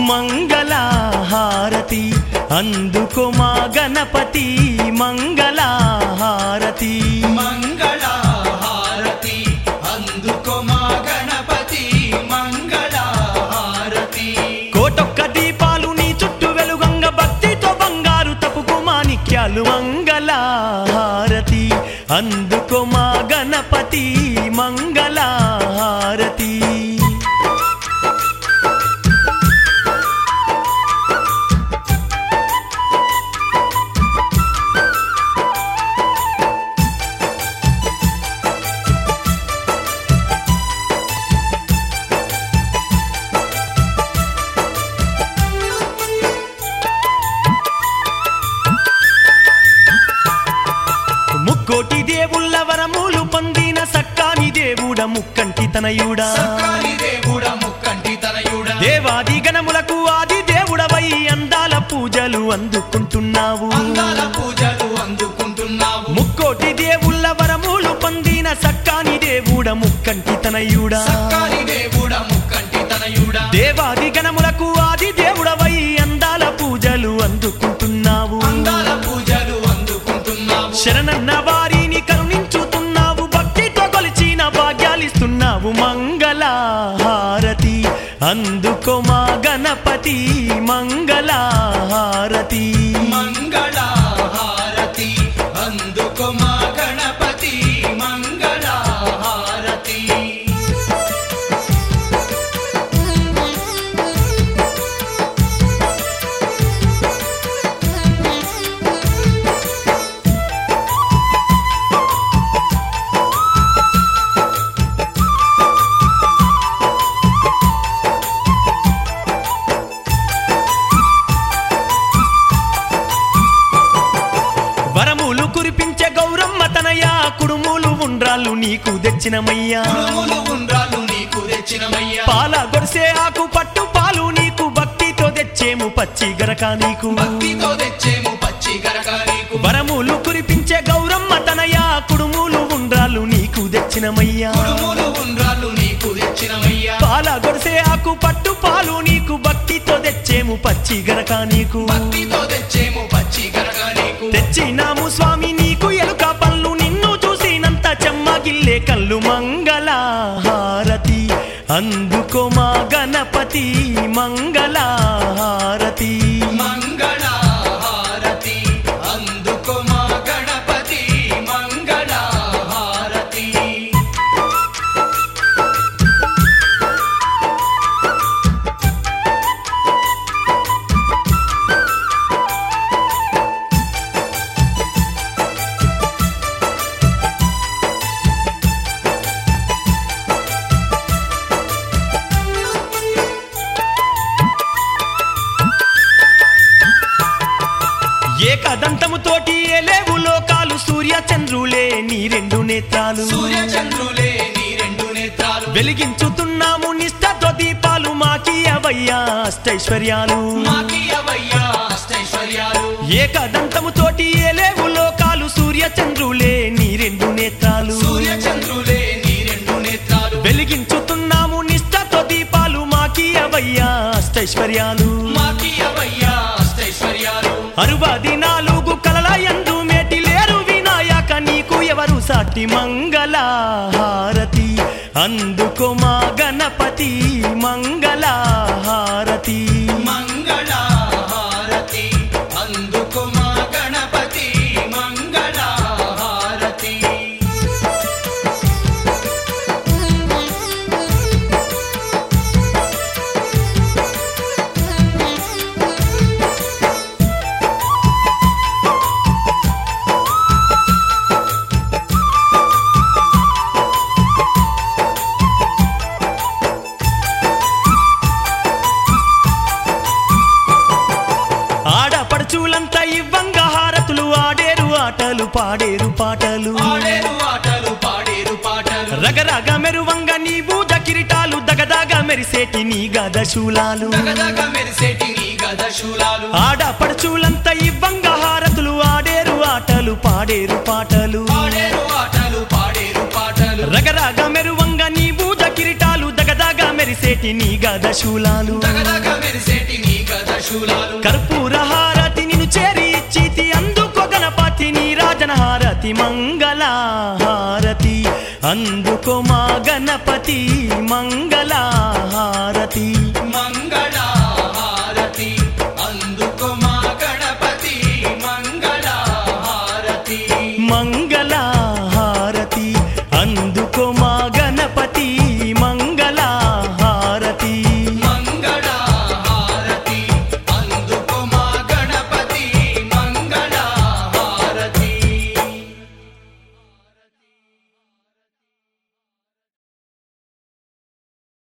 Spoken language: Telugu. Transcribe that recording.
మంగళహారతి అందుకో మా గణపతి మంగళహారతి మంగళహారతి అందుకో మా గణపతి మంగళహారతి కోటొక్క దీపాలు నీ చుట్టూ వెలుగంగ భక్తితో బంగారు తప్పుకు మాణిక్యాలు మంగళహారతి అందుకో మా గణపతి మంగళహారతి ముక్కోటి దేవుళ్ళ వరములు పొందిన సక్కాని దేవుడ ముక్కంటి తనయుడా సర్కారి దేవుడ ముక్కంటి తనయుడ దేవాది గణములకు ఆది దేవుడవై అందాల పూజలు అందుకుంటున్నావు అందాల పూజలు అందుకుంటున్నావు ముక్కోటి దేవుళ్ళ వరములు పొందిన సక్కాని దేవుడ ముక్కంటి తనయుడా సర్కారి దేవుడ ముక్కంటి తనయుడ దేవాది గణములకు ఆది దేవుడవై అందాల పూజలు అందుకుంటున్నావు అందాల పూజలు అందుకుంటున్నావు శరణన్న వారిని కరుణించుతున్నావు భక్తితో కొలిచిన భాగ్యాలిస్తున్నావు మంగళహారతి అందుకో మా గణపతి మంగళహారతి మంగళహారతి అందుకో మా గణపతి మంగళహారతి వరములు కురిపించే గౌరమ్మ తనయ కుడుములు ఉండ్రాళ్ళు నీకు తెచ్చినమయ్యా కుడుములు ఉండ్రాలు నీకు తెచ్చినమయ్యా పాల గొరిసే ఆకు పట్టు పాలు నీకు భక్తితో తెచ్చేము పచ్చి గరక నీకు భక్తితో తెచ్చేము పచ్చి గరక నీకు వరములు కురిపించే గౌరమ్మ తనయ కుడుములు ఉండ్రాళ్ళు నీకు తెచ్చినమయ్యా కుడుములు ఉండ్రాలు నీకు తెచ్చినమయ్యా పాల గొరిసే ఆకు పట్టు పాలు నీకు భక్తితో తెచ్చేము పచ్చి గరక నీకు భక్తితో తెచ్చేము పచ్చి గరక నీకు తెచ్చినాము స్వామి నీకు ఎలుక పళ్ళు నిన్ను చూసినంత చెమ్మగిల్లే కళ్ళు మంగళహారతి అందుకో మా గణపతి మంగళహారతి మంగళహారతి అందుకో మా గణపతి మంగళహారతి ఏకదంతముతోటి ఏలేవు లోకాలు సూర్య చంద్రులే నీ రెండు నేత్రాలు సూర్య చంద్రులే నీ రెండు నేత్రాలు వెలిగించుతున్నాము నిష్టతో దీపాలు మాకి అవయ్యా అష్టైశ్వర్యాలు మాకియవయ్యా అష్టైశ్వర్యాలు ఏకదంతముతోటి ఏలేవు లోకాలు సూర్య చంద్రులే నీ రెండు నేత్రాలు సూర్య చంద్రులే నీ రెండు నేత్రాలు వెలిగించుతున్నాము నిష్టతో దీపాలు మాకి అవయ్యా అష్టైశ్వర్యాలు మాకియవయ్యా అష్టైశ్వర్యాలు అరువది నాలుగు కలల ఎందు మేటి లేరు వినాయక నీకు ఎవరు సాటి మంగళహారతి అందుకో మా గణపతి మంగళహారతి మంగళహారతి అందుకో మా గణపతి మంగళహారతి ఆడపడుచులంతా ఇవ్వంగా హారతులు ఆడేరు ఆటలు పాడేరు పాటలు ఆడేరు ఆటలు పాడేరు పాటలు రగరగ మెరువంగ నీవు కిరీటాలు దగదగ మెరిసేటి నీ గద శూలాలు దగదగ మెరిసేటి నీ గద శూలాలు ఆడపడుచులంతా ఇవ్వంగా హారతులు ఆడేరు ఆటలు పాడేరు పాటలు ఆడేరు ఆటలు పాడేరు పాటలు రగరగ మెరువంగ నీ బూజ కిరీటాలు దగదగ మెరిసే మెరిసేటి నీ గద శూలాలు దగదగ మెరిసేటి నీ గద శూలాలు కర్పూర హారతి నిన్ను చేరి ఇచ్చితి అందుకో గణపతి నీ రాజన హారతి మంగళ హారతి అందుకో మా గణపతి మంగళ హారతి మంగళ